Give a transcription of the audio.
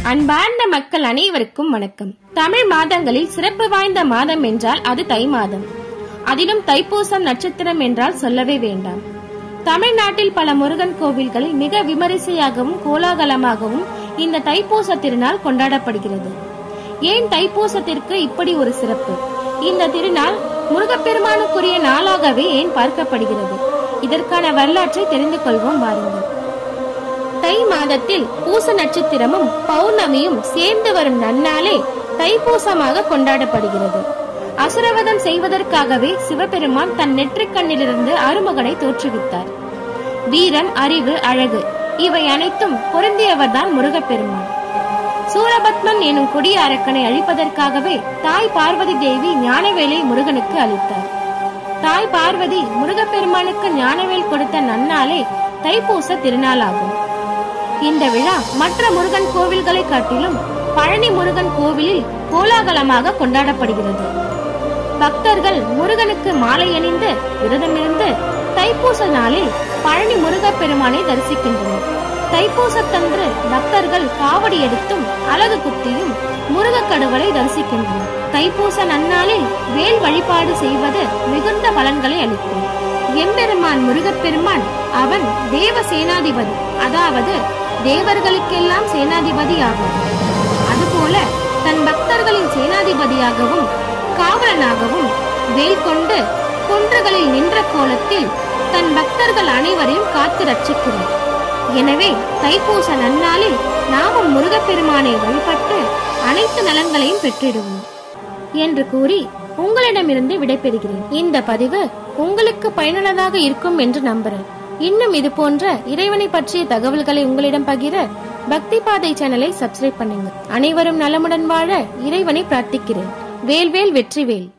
அன்பார்ந்த மக்கள் அனைவருக்கும் வணக்கம் தமிழ் மாதங்களில் சிறப்பு வாய்ந்த மாதம் என்றால் அது தை மாதம் அதிலும் தைப்பூசம் நட்சத்திரம் என்றால் சொல்லவே வேண்டாம் தமிழ்நாட்டில் பல முருகன் கோவில்களில் மிக விமரிசையாகவும் கோலாகலமாகவும் இந்த தைப்பூச திருநாள் கொண்டாடப்படுகிறது ஏன் தைப்பூசத்திற்கு இப்படி ஒரு சிறப்பு இந்த திருநாள் முருகப்பெருமானுக்குரிய நாளாகவே ஏன் பார்க்கப்படுகிறது இதற்கான வரலாற்றை தெரிந்து கொள்வோம் வாருங்கள் தை மாதத்தில் பூச நட்சத்திரமும் பௌர்ணமியும் சேர்ந்து வரும் நன்னாளே தைப்பூசமாக கொண்டாடப்படுகிறது அசுரவதம் செய்வதற்காகவே சிவபெருமான் தன் நெற்றிக் கண்ணிலிருந்து அருமகனை தோற்றுவித்தார் வீரம் அறிவு அழகு இவை அனைத்தும் பொருந்தியவர்தான் முருகப்பெருமான் சூரபத்மன் எனும் கொடிய அரக்கனை அழிப்பதற்காகவே தாய் பார்வதி தேவி ஞானவேலை முருகனுக்கு அளித்தார் தாய் பார்வதி முருகப்பெருமானுக்கு ஞானவேல் கொடுத்த நன்னாளே தைப்பூச திருநாளாகும் இந்த விழா மற்ற முருகன் கோவில்களை காட்டிலும் பழனி முருகன் கோவிலில் கோலாகலமாக கொண்டாடப்படுகிறது பக்தர்கள் முருகனுக்கு மாலை அணிந்து விரதமிருந்து தைப்பூச நாளில் பழனி முருகப் பெருமானை தரிசிக்கின்றனர் தைப்பூசத்தன்று பக்தர்கள் காவடி எடுத்தும் அழகு குத்தியும் முருகக் கடவுளை தரிசிக்கின்றனர் தைப்பூச நன்னாளில் வேல் வழிபாடு செய்வது மிகுந்த பலன்களை அளிக்கும் எம்பெருமான் முருகப்பெருமான் அவன் தேவ சேனாதிபதி அதாவது தேவர்களுக்கெல்லாம் சேனாதிபதி ஆகும் அதுபோல தன் பக்தர்களின் சேனாதிபதியாகவும் காவலனாகவும் வேல் கொண்டு குன்றுகளில் நின்ற கோலத்தில் தன் பக்தர்கள் அனைவரையும் காத்து ரட்சிக்கிறார் எனவே தைப்பூச நன்னாளில் நாமும் முருகப்பெருமானை வழிபட்டு அனைத்து நலன்களையும் பெற்றிடுவோம் என்று கூறி உங்களிடமிருந்து விடைபெறுகிறேன் இந்த பதிவு உங்களுக்கு பயனுள்ளதாக இருக்கும் என்று நம்புறேன் இன்னும் இது போன்ற இறைவனை பற்றிய தகவல்களை உங்களிடம் பகிர பக்தி பாதை சேனலை சப்ஸ்கிரைப் பண்ணுங்க அனைவரும் நலமுடன் வாழ இறைவனை பிரார்த்திக்கிறேன் வேல்வேல் வெற்றிவேல்